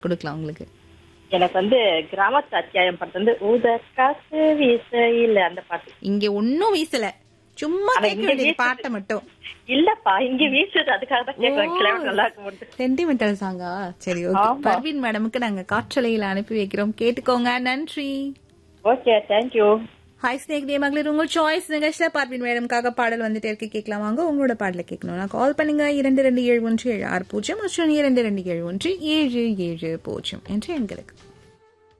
கொடுக்கலாம் உங்களுக்கு எனக்கு வந்து கிராமத்து அத்தியாயம் பாட்டு வந்து ஊத காசு வீசையில் அந்த பாட்டு இங்க ஒன்னும் வீசல சும்மா ஆனா கேட்க இங்க வேண்டியது வீசுது. பாட்டை மட்டும் இல்லப்பா இங்க வீசுது அதுக்காக தான் கேட்கறேன் கிளைமேட் நல்லா இருக்கும் சென்டிமெண்டல் சாங்கா சரி ஓகே ஆமா. பர்வீன் மேடமுக்கு நாங்க காற்றலையில அனுப்பி வைக்கிறோம் கேட்டுக்கோங்க நன்றி ஓகே தேங்க்யூ ஹாய் ஸ்னேக் டே மகளிர் உங்கள் சாய்ஸ் நிகழ்ச்சியில பார்வின் மேடம்காக பாடல் வந்துட்டே இருக்கு கேட்கலாம் வாங்க உங்களோட பாடல கேட்கணும்னா கால் பண்ணுங்க இரண்டு ரெண்டு ஏழு ஒன்று ஏழு ஆறு பூஜ்ஜியம் மற்றும் இரண்டு ரெண்டு ஏழு ஒன்று ஏழு ஏழு பூஜ்ஜியம் என்று எங்களுக்கு